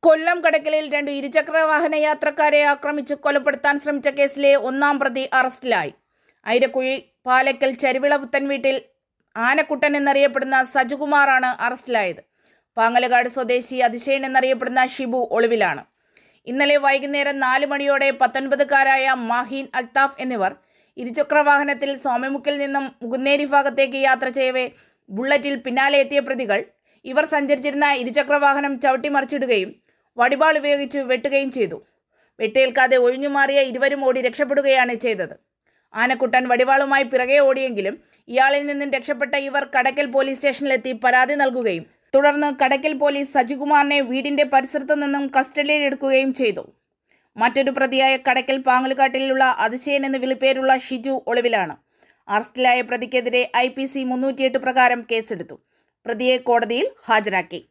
കൊല്ലം കടക്കലിൽ രണ്ട് ഇരുചക്ര വാഹന യാത്രക്കാരെ ആക്രമിച്ച് കൊലപ്പെടുത്താൻ ശ്രമിച്ച കേസിലെ ഒന്നാം പ്രതി അറസ്റ്റിലായി ഐരക്കുഴി പാലക്കൽ ചരുവിള പുത്തൻ വീട്ടിൽ ആനക്കുട്ടൻ എന്നറിയപ്പെടുന്ന സജുകുമാറാണ് അറസ്റ്റിലായത് പാങ്ങലകാട് സ്വദേശി അതിശയൻ എന്നറിയപ്പെടുന്ന ഷിബു ഒളിവിലാണ് ഇന്നലെ വൈകുന്നേരം നാല് മണിയോടെ പത്തൊൻപതുകാരായ മാഹീൻ അൽത്താഫ് എന്നിവർ ഇരുചക്ര വാഹനത്തിൽ സോമമുക്കിൽ നിന്നും മുകുന്നേരി ഭാഗത്തേക്ക് യാത്ര ചെയ്യവേ ബുള്ളറ്റിൽ പിന്നാലെ എത്തിയ പ്രതികൾ ഇവർ സഞ്ചരിച്ചിരുന്ന ഇരുചക്ര വാഹനം ചവിട്ടിമറിച്ചിടുകയും വടിവാൾ ഉപയോഗിച്ച് വെട്ടുകയും ചെയ്തു വെട്ടേൽക്കാതെ ഒഴിഞ്ഞുമാറിയ ഇരുവരും ഓടി രക്ഷപ്പെടുകയാണ് ചെയ്തത് ആനക്കുട്ടൻ വടിവാളുമായി പിറകെ ഓടിയെങ്കിലും ഇയാളിൽ നിന്നും രക്ഷപ്പെട്ട ഇവർ കടക്കൽ പോലീസ് സ്റ്റേഷനിലെത്തി പരാതി നൽകുകയും തുടർന്ന് കടക്കൽ പോലീസ് സജികുമാറിനെ വീടിന്റെ പരിസരത്തു നിന്നും കസ്റ്റഡിയിലെടുക്കുകയും ചെയ്തു മറ്റൊരു പ്രതിയായ കടക്കൽ പാങ്ങൽക്കാട്ടിലുള്ള അതിശയൻ എന്ന് വിളിപ്പേരുള്ള ഷിജു ഒളിവിലാണ് അറസ്റ്റിലായ പ്രതിക്കെതിരെ ഐ പി സി മുന്നൂറ്റിയെട്ട് പ്രകാരം കേസെടുത്തു പ്രതിയെ കോടതിയിൽ ഹാജരാക്കി